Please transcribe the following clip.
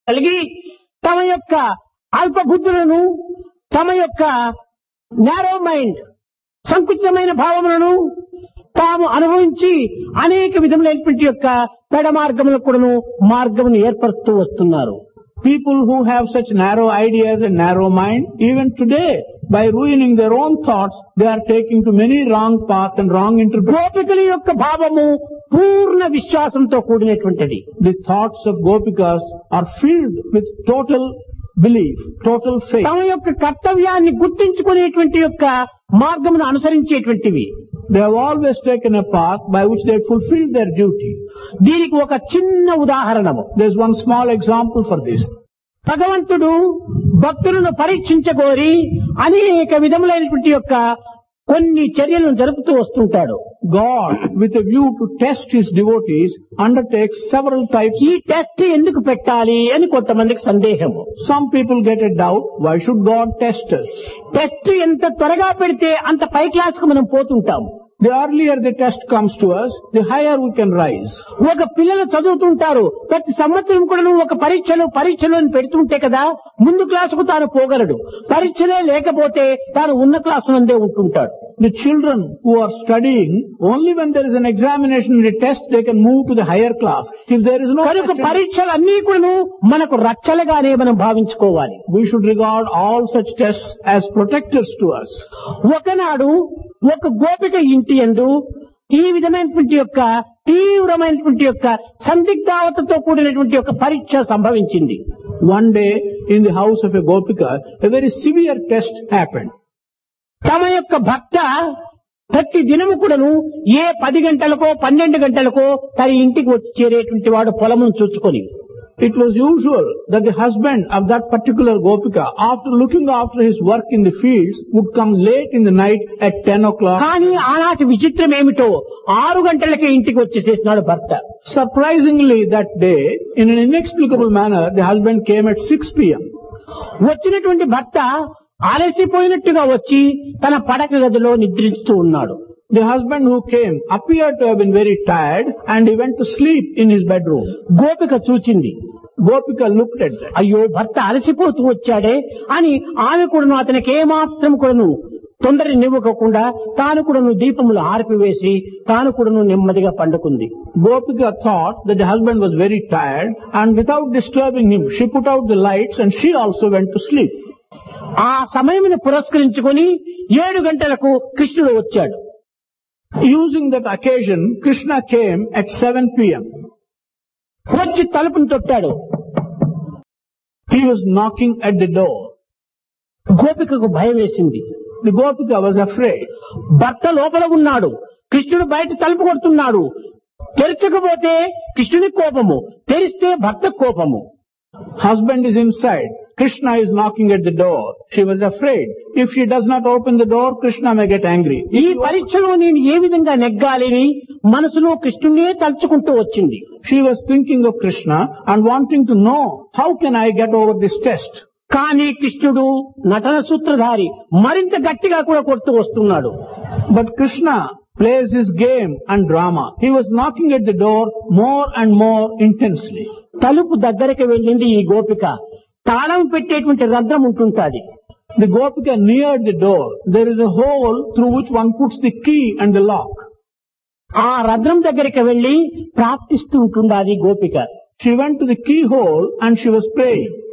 కలిగి తమ యొక్క అల్పబుద్ధులను తమ యొక్క నేరో మైండ్ సంకుచితమైన భావములను తాము అనుభవించి అనేక విధములైనటువంటి యొక్క పెడ మార్గములకు కూడాను మార్గమును ఏర్పరుస్తూ వస్తున్నారు People who have such narrow ideas and narrow mind, even today, by ruining their own thoughts, they are taking to many wrong paths and wrong interpretations. గోపికల యొక్క భావము పూర్ణ విశ్వాసంతో కూడినటువంటిది The thoughts of Gopikas are filled with total belief, total faith. తమ యొక్క కర్తవ్యాన్ని గుర్తించుకునేటువంటి యొక్క మార్గమును అనుసరించేటువంటివి They have always taken a path by which they fulfill their duty. దీనికి ఒక చిన్న ఉదాహరణము There's one small example for this. భగవంతుడు భక్తులను పరీక్షించగోరి అనేక విధములైనటువంటి యొక్క కొన్ని చర్యలను జరుపుతూ వస్తుంటాడు God, with a view to test his devotees, undertakes several types. ఈ టెస్ట్ ఎందుకు పెట్టాలి అని కొంతమందికి సందేహము Some people get a doubt, why should God test us? Test ఎంత త్వరగా పెడితే అంత పై క్లాస్ కు మనం పోతుంటాము The earlier the test comes to us, the higher we can rise. ఒక పిల్లలు చదువుతుంటారు ప్రతి సంవత్సరం కూడా ఒక పరీక్షలు పరీక్షలు అని పెడుతుంటే కదా ముందు క్లాసుకు తాను పోగలడు పరీక్షలే లేకపోతే తాను ఉన్న క్లాసు నందే ఉంటుంటాడు The children who are studying, only when there is an examination and a test, they can move to the higher class. If there is no కనుక test, పరీక్షలు అన్ని కూడా మనకు రక్షలుగానే మనం భావించుకోవాలి we should regard all such tests as protectors to us. ఒకనాడు ఒక గోపిక ఇంటి యందు ఈ విధమైనటువంటి యొక్క తీవ్రమైనటువంటి యొక్క సందిగ్ధావతతో కూడినటువంటి ఒక పరీక్ష సంభవించింది One day, in the house of a Gopika, a very severe test happened. తమ యొక్క భర్త ప్రతి దినము కూడాను ఏ పది గంటలకో పన్నెండు గంటలకో తన ఇంటికి వచ్చి చేరేటువంటి వాడు పొలమును చూచుకొని It was usual that the husband of that particular Gopika, after looking after his work in the fields, would come late in the night at 10 o'clock. కానీ ఆనాటి విచిత్రం ఏమిటో ఆరు గంటలకే ఇంటికి వచ్చేసేసినాడు భర్త Surprisingly that day, in an inexplicable manner, the husband came at 6 p.m. వచ్చినటువంటి భర్త ఆలసిపోయినట్టుగా వచ్చి తన పడక గదిలో నిద్రిస్తూ ఉన్నాడు The husband who came appeared to have been very tired and he went to sleep in his bedroom. గోపిక చూచింది Gopika looked at that. అయ్యో భర్త అలసిపోతూ వచ్చాడే అని ఆమె కూడాను అతనికి ఏమాత్రం కూడాను తొందర నివ్వకుండా తాను కూడాను దీపములు ఆర్పివేసి తాను కూడాను నెమ్మదిగా పండుకుంది Gopika thought that the husband was very tired and without disturbing him, she put out the lights and she also went to sleep. ఆ సమయమును పురస్కరించుకొని ఏడు గంటలకు కృష్ణుడు వచ్చాడు Using that occasion, Krishna came at 7 p.m. వచ్చి తలుపును తొట్టాడు He was knocking at the door. గోపికకు భయం వేసింది The Gopika was afraid. భర్త లోపల ఉన్నాడు కృష్ణుడు బయట తలుపు కొడుతున్నాడు తెరచకపోతే కృష్ణుని కోపము తెరిస్తే భర్త కోపము Husband is inside. Krishna is knocking at the door. She was afraid. If she does not open the door, Krishna may get angry. ఈ పరీక్షలో నేను ఏ విధంగా నెగ్గాలని మనసులో కృష్ణుడే తలుచుకుంటూ వచ్చింది She was thinking of Krishna and wanting to know, how can I get over this test? కానీ కృష్ణుడు నటన సూత్రధారి మరింత గట్టిగా కూడా కొడుతూ వస్తున్నాడు But Krishna plays his game and drama. He was knocking at the door more and more intensely. తలుపు దగ్గరికి వెళ్ళింది ఈ గోపిక తాళం పెట్టేటువంటి రంధ్రం ఉంటుంటాది The Gopika neared the door. There is a hole through which one puts the key and the lock. ఆ రంధ్రం దగ్గరికి వెళ్లి ప్రార్థిస్తూ ఉంటుండాది గోపిక She went to the keyhole and she was praying.